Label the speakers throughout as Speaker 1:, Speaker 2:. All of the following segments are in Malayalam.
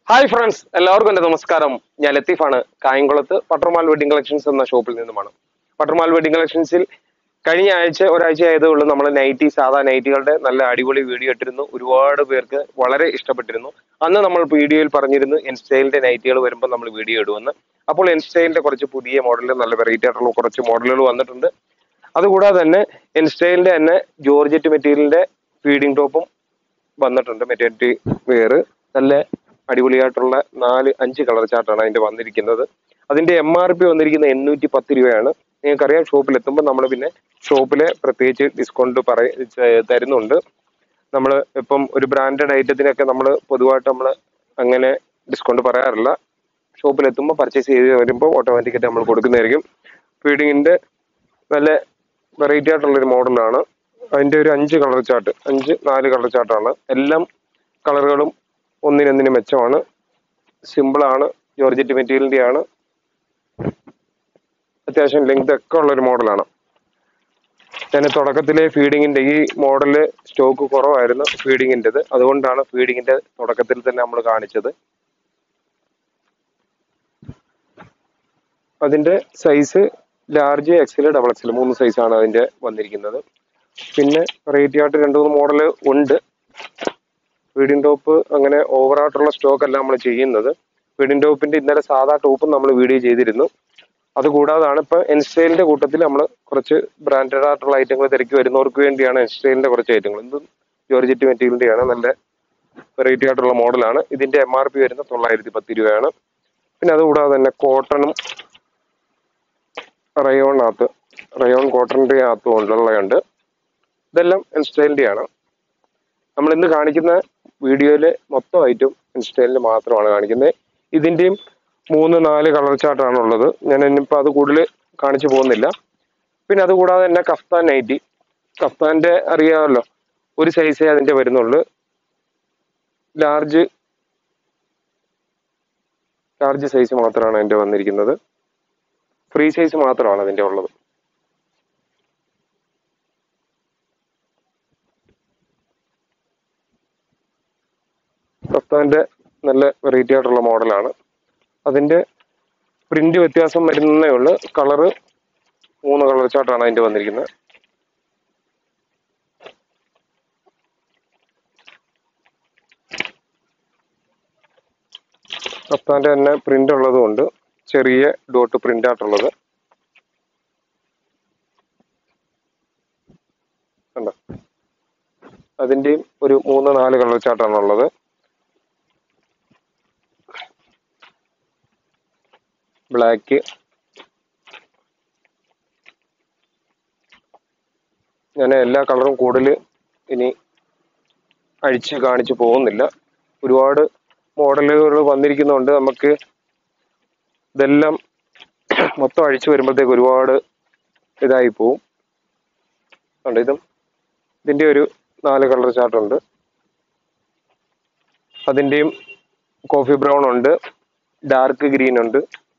Speaker 1: ഹായ് ഫ്രണ്ട്സ് എല്ലാവർക്കും എന്റെ നമസ്കാരം ഞാൻ ലത്തീഫാണ് കായംകുളത്ത് പട്ടർമാൽ വെഡിങ് കളക്ഷൻസ് എന്ന ഷോപ്പിൽ നിന്നുമാണ് പട്ടർമാൽ വെഡിങ് കളക്ഷൻസിൽ കഴിഞ്ഞ ആഴ്ച ഒരാഴ്ച ആയതേ ഉള്ളൂ നമ്മൾ നൈറ്റി സാധാ നൈറ്റികളുടെ നല്ല അടിപൊളി വീഡിയോ ഇട്ടിരുന്നു ഒരുപാട് പേർക്ക് വളരെ ഇഷ്ടപ്പെട്ടിരുന്നു അന്ന് നമ്മൾ വീഡിയോയിൽ പറഞ്ഞിരുന്നു എൻസ്റ്റൈലിന്റെ നൈറ്റികൾ വരുമ്പോൾ നമ്മൾ വീഡിയോ ഇടുമെന്ന് അപ്പോൾ എൻസ്റ്റൈലിന്റെ കുറച്ച് പുതിയ മോഡൽ നല്ല വെറൈറ്റി ആയിട്ടുള്ള കുറച്ച് മോഡലുകൾ വന്നിട്ടുണ്ട് അതുകൂടാതെ തന്നെ എൻസ്റ്റൈലിന്റെ തന്നെ ജോർജറ്റ് മെറ്റീരിയലിന്റെ ഫീഡിംഗ് ടോപ്പും വന്നിട്ടുണ്ട് മെറ്റേണിറ്റി വെയർ നല്ല അടിപൊളിയായിട്ടുള്ള നാല് അഞ്ച് കളർ ചാർട്ടാണ് അതിന്റെ വന്നിരിക്കുന്നത് അതിന്റെ എം ആർ പി വന്നിരിക്കുന്നത് എണ്ണൂറ്റി പത്ത് രൂപയാണ് നിങ്ങൾക്കറിയാം ഷോപ്പിൽ എത്തുമ്പോൾ നമ്മൾ പിന്നെ ഷോപ്പിലെ പ്രത്യേകിച്ച് ഡിസ്കൗണ്ട് പറയ ചെ- തരുന്നുണ്ട് നമ്മൾ ഇപ്പം ഒരു ബ്രാൻഡഡ് ഐറ്റത്തിനൊക്കെ നമ്മൾ പൊതുവായിട്ട് നമ്മൾ അങ്ങനെ ഡിസ്കൗണ്ട് പറയാറില്ല ഷോപ്പിൽ എത്തുമ്പോൾ പർച്ചേസ് ചെയ്ത് വരുമ്പോൾ ഓട്ടോമാറ്റിക്കായിട്ട് നമ്മൾ കൊടുക്കുന്നതായിരിക്കും ഫീഡിങ്ങിന്റെ നല്ല വെറൈറ്റി ആയിട്ടുള്ള ഒരു മോഡലാണ് അതിന്റെ ഒരു അഞ്ച് കളർ ചാർട്ട് അഞ്ച് നാല് കളർ ചാർട്ടാണ് എല്ലാം കളറുകളും ഒന്നിനൊന്നിന് മെച്ചമാണ് സിമ്പിളാണ് ജോർജറ്റ് മെറ്റീരിയലിന്റെ ആണ് അത്യാവശ്യം ലെങ്ത് ഒക്കെ ഉള്ള ഒരു മോഡലാണ് ഞാൻ തുടക്കത്തിലെ ഫീഡിങ്ങിന്റെ ഈ മോഡല് സ്റ്റോക്ക് കുറവായിരുന്നു ഫീഡിങ്ങിൻ്റെത് അതുകൊണ്ടാണ് ഫീഡിങ്ങിന്റെ തുടക്കത്തിൽ തന്നെ നമ്മൾ കാണിച്ചത് അതിന്റെ size large XL double XL മൂന്ന് സൈസാണ് അതിന്റെ വന്നിരിക്കുന്നത് പിന്നെ വെറൈറ്റി ആയിട്ട് രണ്ട് മൂന്ന് മോഡൽ ഉണ്ട് ഫീഡിംഗ് ടോപ്പ് അങ്ങനെ ഓവർ ആയിട്ടുള്ള സ്റ്റോക്ക് അല്ല നമ്മൾ ചെയ്യുന്നത് ഫീഡിംഗ് ടോപ്പിന്റെ ഇന്നലെ സാധാ ടോപ്പും നമ്മൾ വീഡിയോ ചെയ്തിരുന്നു അതുകൂടാതാണ് ഇപ്പൊ എൻസ്റ്റൈലിന്റെ കൂട്ടത്തിൽ നമ്മൾ കുറച്ച് ബ്രാൻഡഡ് ആയിട്ടുള്ള ഐറ്റങ്ങൾ തിരക്കി വരുന്നവർക്ക് വേണ്ടിയാണ് എൻസ്റ്റൈലിന്റെ കുറച്ച് ഐറ്റങ്ങൾ ഇതും ജോർജറ്റ് മെറ്റീരിയലിന്റെ ആണ് നല്ല വെറൈറ്റി ആയിട്ടുള്ള മോഡലാണ് ഇതിന്റെ എം ആർ പി വരുന്നത് തൊള്ളായിരത്തി പത്ത് രൂപയാണ് പിന്നെ അതുകൂടാതെ തന്നെ കോട്ടണും റയോണിനകത്ത് റയോൺ കോട്ടണിന്റെ അകത്തും ഉള്ളതുണ്ട് ഇതെല്ലാം ഇൻസ്റ്റൈലിന്റെ ആണ് നമ്മൾ ഇന്ന് കാണിക്കുന്ന വീഡിയോയിലെ മൊത്തം ഐറ്റം ഇൻസ്റ്റൈലിൽ മാത്രമാണ് കാണിക്കുന്നത് ഇതിന്റെയും മൂന്ന് നാല് കളർ ചാർട്ടാണ് ഉള്ളത് ഞാൻ ഇനിയിപ്പോൾ അത് കൂടുതൽ കാണിച്ചു പോകുന്നില്ല പിന്നെ അതുകൂടാതെ തന്നെ കഫ്താൻ നൈറ്റി കഫ്താന്റെ അറിയാമല്ലോ ഒരു സൈസേ അതിന്റെ വരുന്നുള്ളൂ ലാർജ് ലാർജ് സൈസ് മാത്രമാണ് അതിന്റെ വന്നിരിക്കുന്നത് ഫ്രീ സൈസ് മാത്രമാണ് അതിന്റെ ഉള്ളത് കഫ്താന്റെ നല്ല വെറൈറ്റി ആയിട്ടുള്ള മോഡലാണ് അതിന്റെ പ്രിന്റ് വ്യത്യാസം വരുന്നേ ഉള്ളൂ കളറ് മൂന്ന് കളർ ചാർട്ടാണ് അതിന്റെ വന്നിരിക്കുന്നത് കഫ്താന്റെ തന്നെ പ്രിന്റ് ഉള്ളതും ഉണ്ട് ചെറിയ ഡോട്ട് പ്രിന്റ് ആയിട്ടുള്ളത് കണ്ടോ അതിന്റെയും ഒരു മൂന്ന് നാല് കളർ ചാർട്ടാണ് ഉള്ളത് ബ്ലാക്ക് ഞാൻ എല്ലാ കളറും കൂടുതൽ ഇനി അഴിച്ച് കാണിച്ച് പോകുന്നില്ല ഒരുപാട് മോഡലുകൾ വന്നിരിക്കുന്നതുകൊണ്ട് നമുക്ക് ഇതെല്ലാം മൊത്തം അഴിച്ചു വരുമ്പോഴത്തേക്ക് ഒരുപാട് ഇതായി പോവും ഉണ്ട് ഇതും ഇതിന്റെ ഒരു നാല് കളർ ചാർട്ടുണ്ട് അതിന്റെയും കോഫി ബ്രൗൺ ഉണ്ട് ഡാർക്ക് ഗ്രീൻ ഉണ്ട്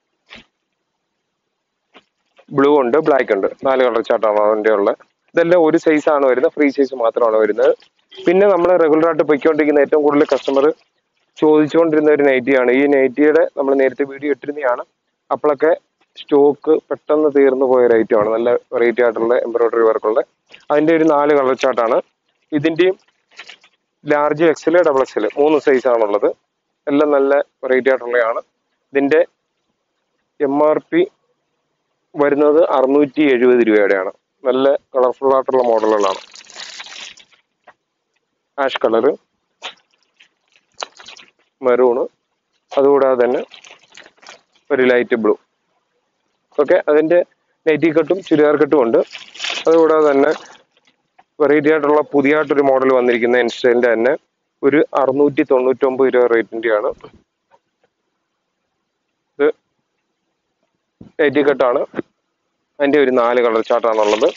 Speaker 1: ബ്ലൂ ഉണ്ട് ബ്ലാക്ക് ഉണ്ട് നാല് കളർ ചാർട്ടാണ് അതിന്റെ ഉള്ളത് ഇതെല്ലാം ഒരു സൈസ് ആണ് വരുന്നത് ഫ്രീ സൈസ് മാത്രമാണ് വരുന്നത് പിന്നെ നമ്മൾ റെഗുലർ ആയിട്ട് പൊയ്ക്കൊണ്ടിരിക്കുന്ന ഏറ്റവും കൂടുതൽ കസ്റ്റമർ ചോദിച്ചുകൊണ്ടിരുന്ന ഒരു നൈറ്റിയാണ് ഈ നൈറ്റിയുടെ നമ്മൾ നേരത്തെ വീഡിയോ ഇട്ടിരുന്നതാണ് അപ്പോഴൊക്കെ സ്റ്റോക്ക് പെട്ടെന്ന് തീർന്നു പോയ ഒരു ഐറ്റമാണ് നല്ല വെറൈറ്റി ആയിട്ടുള്ള എംബ്രോയിഡറി വർക്കുള്ള അതിന്റെ ഒരു നാല് കളർ ചാർട്ടാണ് ഇതിന്റെയും ലാർജ് എക്സൽ ഡബിൾ എക്സൽ മൂന്ന് സൈസ് ആണുള്ളത് എല്ലാം നല്ല വെറൈറ്റി ആയിട്ടുള്ളതാണ് ഇതിന്റെ എം ആർ പി വരുന്നത് അറുന്നൂറ്റി എഴുപത് രൂപയുടെയാണ് നല്ല കളർഫുൾ ആയിട്ടുള്ള മോഡലുകളാണ് ആഷ് കളറ് മെറൂണ് അതുകൂടാതെ തന്നെ ഒരു ലൈറ്റ് ബ്ലൂ ഓക്കെ അതിന്റെ നൈറ്റി കട്ടും ചുരിദാർ കട്ടും ഉണ്ട് അതുകൂടാതെ തന്നെ വെറൈറ്റി ആയിട്ടുള്ള പുതിയതായിട്ടൊരു മോഡൽ വന്നിരിക്കുന്ന ഇൻസ്റ്റൈലിന്റെ തന്നെ ഒരു അറുന്നൂറ്റി തൊണ്ണൂറ്റൊമ്പത് രൂപ റേറ്റിന്റെയാണ് ഇത് നൈറ്റി കട്ടാണ് അതിന്റെ ഒരു നാല് കളർ ചാർട്ടാണുള്ളത്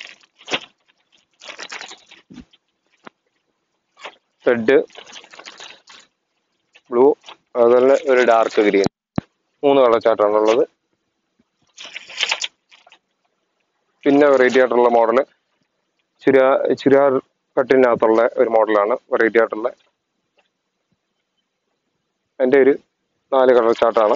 Speaker 1: റെഡ് ബ്ലൂ അതുപോലെ ഒരു ഡാർക്ക് ഗ്രീൻ മൂന്ന് കളർ ചാർട്ടാണുള്ളത് പിന്നെ വെറൈറ്റി ആയിട്ടുള്ള മോഡല് ചുരിദാ ചുരിദാർ കട്ടിനകത്തുള്ള ഒരു മോഡലാണ് വെറൈറ്റി ആയിട്ടുള്ള അതിന്റെ ഒരു നാല് കളർ ചാർട്ടാണ്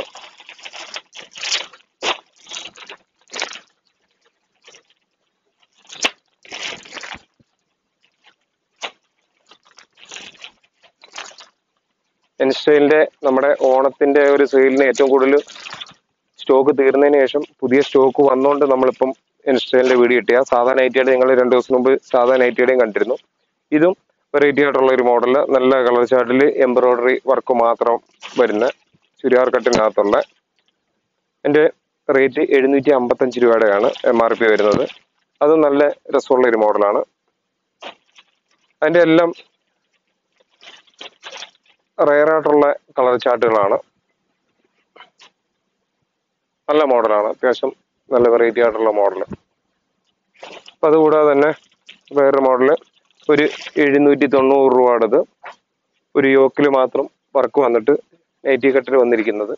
Speaker 1: എൻസ്റ്റൈലിന്റെ നമ്മുടെ ഓണത്തിന്റെ ഒരു സെയിലിന് ഏറ്റവും കൂടുതൽ സ്റ്റോക്ക് തീർന്നതിന് ശേഷം പുതിയ സ്റ്റോക്ക് വന്നുകൊണ്ട് നമ്മളിപ്പം ഇൻസ്റ്റലിന്റെ വീഡിയോ കിട്ടിയ സാധാ നൈറ്റിയുടെ നിങ്ങൾ രണ്ടു ദിവസം മുമ്പ് സാധാ നൈറ്റിയുടെയും കണ്ടിരുന്നു ഇതും വെറൈറ്റി ആയിട്ടുള്ള ഒരു മോഡല് നല്ല കളർ ചാർട്ടിൽ എംബ്രോയിഡറി വർക്ക് മാത്രം വരുന്ന ചുരിദാർ കട്ടിനകത്തുള്ള എൻ്റെ റേറ്റ് എഴുന്നൂറ്റി അമ്പത്തഞ്ച് രൂപയുടെയാണ് എം ആർ പി വരുന്നത് അത് നല്ല രസമുള്ള ഒരു മോഡലാണ് അതിൻ്റെ എല്ലാം റയർ ആയിട്ടുള്ള കളർ ചാർട്ടുകളാണ് നല്ല മോഡലാണ് അത്യാവശ്യം നല്ല വെറൈറ്റി ആയിട്ടുള്ള മോഡൽ അപ്പം അതുകൂടാതെ തന്നെ വേറൊരു മോഡല് ഒരു എഴുന്നൂറ്റി തൊണ്ണൂറ് രൂപയുടേത് ഒരു യോക്കിൽ മാത്രം വർക്ക് വന്നിട്ട് നൈറ്റി കട്ടിൽ വന്നിരിക്കുന്നത്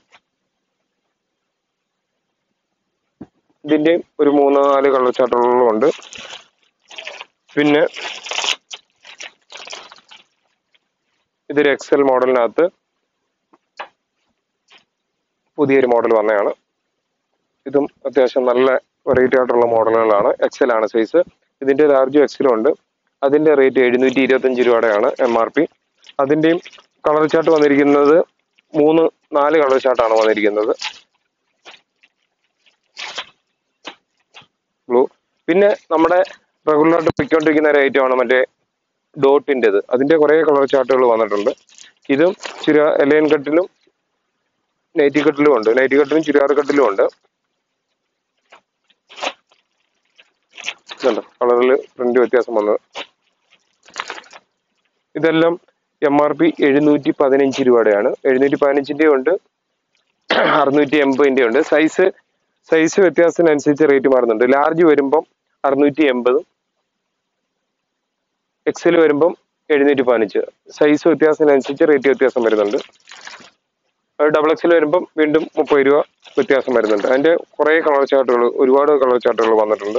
Speaker 1: ഇതിൻ്റെയും ഒരു മൂന്ന് നാല് കളർ ചാർട്ടുകളും ഉണ്ട് പിന്നെ ഇതൊരു എക്സൽ മോഡലിനകത്ത് പുതിയൊരു മോഡൽ വന്നതാണ് ഇതും അത്യാവശ്യം നല്ല വെറൈറ്റി ആയിട്ടുള്ള മോഡലുകളാണ് എക്സൽ ആണ് സൈസ് ഇതിന്റെ ലാർജും എക്സലും ഉണ്ട് അതിന്റെ റേറ്റ് എഴുന്നൂറ്റി ഇരുപത്തഞ്ച് രൂപയുടെയാണ് എം ആർ പി അതിന്റെയും കളർ ചാർട്ട് വന്നിരിക്കുന്നത് മൂന്ന് നാല് കളർ ചാർട്ടാണ് വന്നിരിക്കുന്നത് ബ്ലൂ പിന്നെ നമ്മുടെ റെഗുലറായിട്ട് പൊയ്ക്കൊണ്ടിരിക്കുന്ന ഒരു ഐറ്റമാണ് മറ്റേ ഡോട്ടിൻ്റെത് അതിന്റെ കുറേ കളർ ചാർട്ടുകൾ വന്നിട്ടുണ്ട് ഇതും ചിര എലയൻ കട്ടിലും നൈറ്റി കട്ടിലും ഉണ്ട് നൈറ്റി കട്ടിലും ചുരിദാർ കട്ടിലും ഉണ്ട് ഇതുണ്ട് കളറിൽ പ്രിന്റ് വ്യത്യാസം വന്നത് ഇതെല്ലാം എം ആർ പി എഴുന്നൂറ്റി പതിനഞ്ച് രൂപയുടെയാണ് എഴുന്നൂറ്റി പതിനഞ്ചിന്റെ ഉണ്ട് അറുന്നൂറ്റി എൺപതിന്റെ ഉണ്ട് സൈസ് സൈസ് വ്യത്യാസത്തിനനുസരിച്ച് റേറ്റ് മാറുന്നുണ്ട് ലാർജ് വരുമ്പം അറുന്നൂറ്റി എൺപതും എക്സൽ വരുമ്പം എഴുന്നൂറ്റി പതിനഞ്ച് സൈസ് വ്യത്യാസത്തിനനുസരിച്ച് റേറ്റ് വ്യത്യാസം വരുന്നുണ്ട് ഡബിൾ എക്സൽ വരുമ്പം വീണ്ടും മുപ്പത് രൂപ വ്യത്യാസം വരുന്നുണ്ട് അതിന്റെ കുറേ കളർ ചാർട്ടുകൾ ഒരുപാട് കളർ ചാർട്ടുകൾ വന്നിട്ടുണ്ട്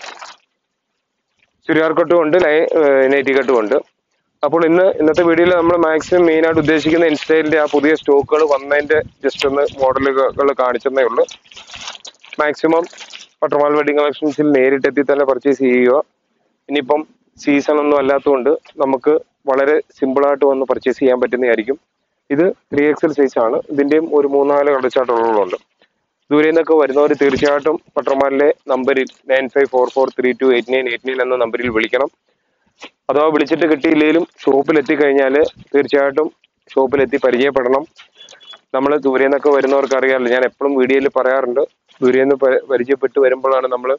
Speaker 1: ചുരിദാർ കട്ടും ഉണ്ട് നൈറ്റി കട്ടും ഉണ്ട് അപ്പോൾ ഇന്ന് ഇന്നത്തെ വീഡിയോയിൽ നമ്മൾ മാക്സിമം മെയിൻ ആയിട്ട് ഉദ്ദേശിക്കുന്ന ഇൻസ്റ്റൈലിന്റെ ആ പുതിയ സ്റ്റോക്കുകൾ വന്നതിന്റെ ജസ്റ്റ് ഒന്ന് മോഡലുകൾ കാണിച്ചെന്നേ ഉള്ളൂ മാക്സിമം പട്ടർമാൽ വെഡിങ് കളക്ഷൻസിൽ നേരിട്ടെത്തി തന്നെ പർച്ചേസ് ചെയ്യുക ഇനിയിപ്പം സീസൺ ഒന്നും അല്ലാത്തതുകൊണ്ട് നമുക്ക് വളരെ സിമ്പിളായിട്ട് വന്ന് പർച്ചേസ് ചെയ്യാൻ പറ്റുന്നതായിരിക്കും ഇത് ത്രീ എക്സൽ സൈസ് ആണ് ഇതിന്റെയും ഒരു മൂന്നാല് കടച്ചാട്ടുകളുണ്ട് ദൂരെ നിന്നൊക്കെ വരുന്നവർ തീർച്ചയായിട്ടും പട്ടർമാലിലെ നമ്പറിൽ nine five four four three two eight nine eight nine എന്ന നമ്പറിൽ വിളിക്കണം അഥവാ വിളിച്ചിട്ട് കിട്ടിയില്ലെങ്കിലും ഷോപ്പിൽ എത്തിക്കഴിഞ്ഞാൽ തീർച്ചയായിട്ടും ഷോപ്പിലെത്തി പരിചയപ്പെടണം നമ്മൾ ദൂരെ നിന്നൊക്കെ വരുന്നവർക്ക് അറിയാമല്ലോ ഞാൻ എപ്പോഴും വീഡിയോയിൽ പറയാറുണ്ട് ദൂരെ നിന്ന് പ- പരിചയപ്പെട്ട് വരുമ്പോഴാണ് നമ്മൾ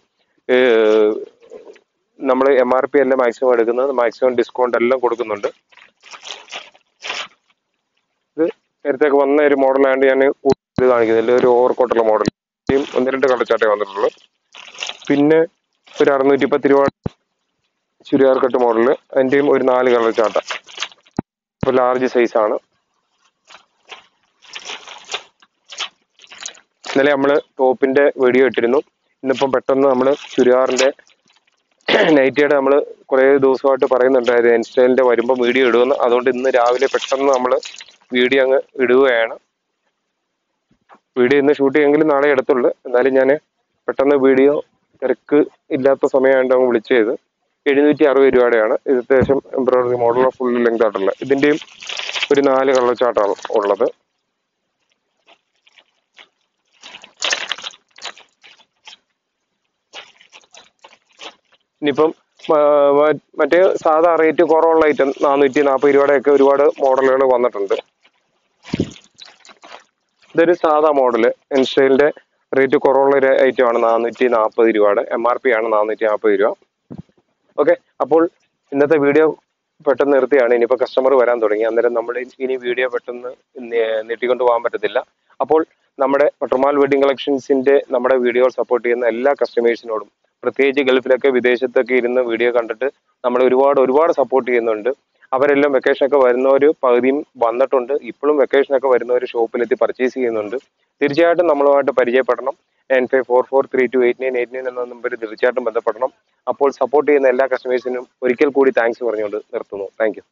Speaker 1: നമ്മൾ എം ആർ പി എല്ലാം മാക്സിമം എടുക്കുന്നത് മാക്സിമം ഡിസ്കൗണ്ട് എല്ലാം കൊടുക്കുന്നുണ്ട് ഇത് നേരത്തെ വന്ന ഒരു മോഡലായതുകൊണ്ട് ഞാൻ ഇത് കാണിക്കുന്നില്ല ഒരു ഓവർ കോട്ടുള്ള മോഡൽ ഒന്ന് രണ്ട് കളച്ചാട്ടേ വന്നിട്ടുള്ളൂ പിന്നെ ഒരു അറുന്നൂറ്റി പത്ത് രൂപ ചുരിദാർ കട്ട് മോഡല് അതിന്റെയും ഒരു നാല് കളർ ചാട്ട ഇപ്പൊ ലാർജ് സൈസ് ആണ് ഇന്നലെ നമ്മള് ടോപ്പിന്റെ വീഡിയോ ഇട്ടിരുന്നു ഇന്നിപ്പം പെട്ടെന്ന് നമ്മള് ചുരിദാറിന്റെ നൈറ്റിയുടെ നമ്മൾ കുറേ ദിവസമായിട്ട് പറയുന്നുണ്ടായിരുന്നു ഇൻസ്റ്റൈലിന്റെ വരുമ്പോൾ വീഡിയോ ഇടുമെന്ന് അതുകൊണ്ട് ഇന്ന് രാവിലെ പെട്ടെന്ന് നമ്മൾ വീഡിയോ അങ്ങ് ഇടുകയാണ് വീഡിയോ ഇന്ന് ഷൂട്ട് ചെയ്യുമെങ്കിലും നാളെ എടുത്തുള്ളൂ എന്നാലും ഞാൻ പെട്ടെന്ന് വീഡിയോ തിരക്ക് ഇല്ലാത്ത സമയമായിട്ട് അങ്ങ് വിളിച്ചു ചെയ്ത് എഴുന്നൂറ്റി അറുപത് രൂപയുടെയാണ് ഇത് അത്യാവശ്യം എംബ്രോയിഡറി മോഡൽ ഫുൾ ലെങ്ത് ആയിട്ടുള്ള ഇതിന്റെയും ഒരു നാല് കളർ ചാർട്ടാണ് ഉള്ളത് ഇനിയിപ്പം ആ, മ- മറ്റേ സാധാ റേറ്റ് കുറവുള്ള ഐറ്റം നാനൂറ്റി നാൽപ്പത് രൂപയുടെയൊക്കെ ഒരുപാട് മോഡലുകൾ വന്നിട്ടുണ്ട് ഇതൊരു സാധാ മോഡല് എൻസ്റ്റൈലിന്റെ റേറ്റ് കുറവുള്ള ഒരു ഐറ്റം ആണ് നാനൂറ്റി നാൽപ്പത് രൂപയുടെ എം ആർ പി ആണ് നാനൂറ്റി നാൽപ്പത് രൂപ ഓക്കെ അപ്പോൾ ഇന്നത്തെ വീഡിയോ പെട്ടെന്ന് നിർത്തിയാണ് ഇനിയിപ്പോൾ കസ്റ്റമർ വരാൻ തുടങ്ങി അന്നേരം നമ്മൾ ഇനി വീഡിയോ പെട്ടെന്ന് നി- നീട്ടിക്കൊണ്ട് പോകാൻ പറ്റത്തില്ല അപ്പോൾ നമ്മുടെ പട്ടുമാൽ വെഡിങ് കളക്ഷൻസിന്റെ നമ്മുടെ വീഡിയോ സപ്പോർട്ട് ചെയ്യുന്ന എല്ലാ കസ്റ്റമേഴ്സിനോടും പ്രത്യേകിച്ച് ഗൾഫിലൊക്കെ വിദേശത്തൊക്കെ ഇരുന്ന് വീഡിയോ കണ്ടിട്ട് നമ്മൾ ഒരുപാട് ഒരുപാട് സപ്പോർട്ട് ചെയ്യുന്നുണ്ട് അവരെല്ലാം വെക്കേഷനൊക്കെ വരുന്നവർ പകുതിയും വന്നിട്ടുണ്ട് ഇപ്പോഴും വെക്കേഷനൊക്കെ വരുന്നവർ ഷോപ്പിലെത്തി പർച്ചേസ് ചെയ്യുന്നുണ്ട് തീർച്ചയായിട്ടും നമ്മളുമായിട്ട് പരിചയപ്പെടണം nine five four four three two eight nine eight nine എന്ന നമ്പർ തീർച്ചയായിട്ടും ബന്ധപ്പെടണം അപ്പോൾ സപ്പോർട്ട് ചെയ്യുന്ന എല്ലാ കസ്റ്റമേഴ്സിനും ഒരിക്കൽ കൂടി താങ്ക്സ് പറഞ്ഞുകൊണ്ട് നിർത്തുന്നു താങ്ക്